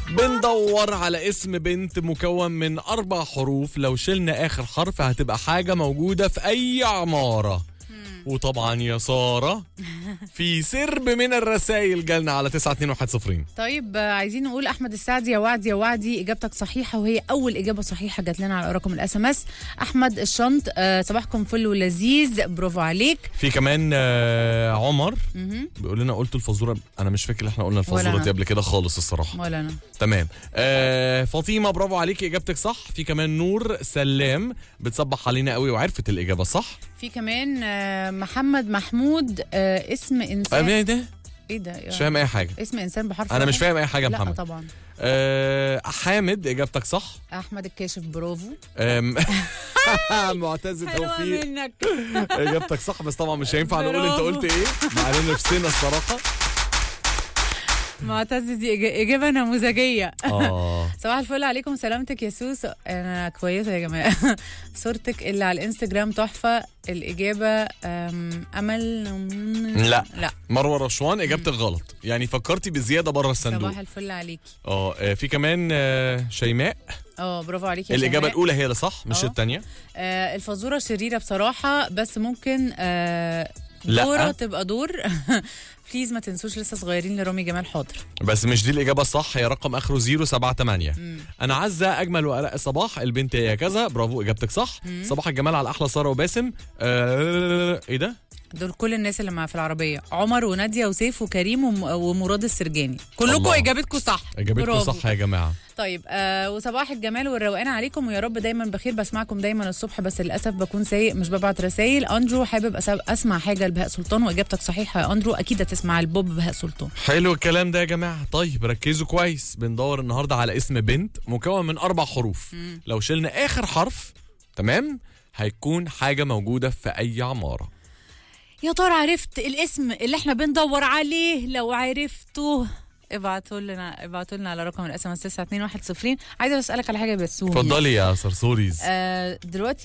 بندور على اسم بنت مكون من أربع حروف لو شلنا آخر حرف هتبقى حاجة موجودة في أي عمارة وطبعا يا سارة في سرب من الرسائل جالنا على 92110 طيب آه، عايزين نقول احمد السعدي يا وعدي يا وعدي اجابتك صحيحه وهي اول اجابه صحيحه جات لنا على رقم الاس ام اس احمد الشنط آه، صباحكم فل ولذيذ برافو عليك في كمان آه، عمر مهم. بيقول لنا قلت الفزورة أنا مش فاكر احنا قلنا ولا الفزورة أنا. دي قبل كده خالص الصراحة ولا انا تمام آه فاطمه برافو عليكي اجابتك صح في كمان نور سلام بتصبح علينا قوي وعرفت الاجابه صح في كمان آه، محمد محمود آه، اسم انسان ايه ده ايه ده مش فاهم اي حاجه اسم انسان بحرف انا مش واحد؟ فاهم اي حاجه يا لا محمد طبعا آه حامد اجابتك صح احمد الكاشف برافو آم، معتز توفيق منك اجابتك صح بس طبعا مش هينفع نقول انت برافو. قلت ايه مع ان نفسنا الصراحه معتز دي إج- اجابه نموذجيه اه صباح الفل عليكم سلامتك يا سوس انا كويسه يا جماعه صورتك اللي على الانستجرام تحفه الاجابه أم، امل لا. لا مروه رشوان اجابتك غلط يعني فكرتي بزياده بره الصندوق صباح الفل عليكي اه آه، في كمان آه، شيماء اه برافو عليكي يا الاجابه شيماء. الاولى هي اللي صح مش آه. الثانيه آه الفزوره شريره بصراحه بس ممكن آه لا. دورة تبقى دور بليز ما تنسوش لسه صغيرين لرامي جمال حاضر بس مش دي الإجابة الصح هي رقم آخره 078 أنا عزة أجمل وأرق صباح البنت هي كذا برافو إجابتك صح صباح الجمال على أحلى سارة وباسم آه إيه ده؟ دول كل الناس اللي معايا في العربيه عمر وناديه وسيف وكريم وم- ومراد السرجاني كلكم الله. اجابتكم صح إجابتكم برافو. صح يا جماعة طيب آه وصباح الجمال والروقان عليكم ويا رب دايما بخير بسمعكم دايما الصبح بس للاسف بكون سايق مش ببعت رسائل اندرو حابب أسب- اسمع حاجه لبهاء سلطان واجابتك صحيحه يا اندرو اكيد هتسمع البوب بهاء سلطان حلو الكلام ده يا جماعة طيب ركزوا كويس بندور النهاردة على اسم بنت مكون من أربع حروف لو شلنا آخر حرف تمام هيكون حاجة موجودة في أي عمارة يا ترى عرفت الاسم اللي احنا بندور عليه لو عرفته ابعتوا لنا ابعتوا لنا على رقم الاس ام اس 92110 عايزه اسالك على حاجه بس اتفضلي يا صرصوريز آه دلوقتي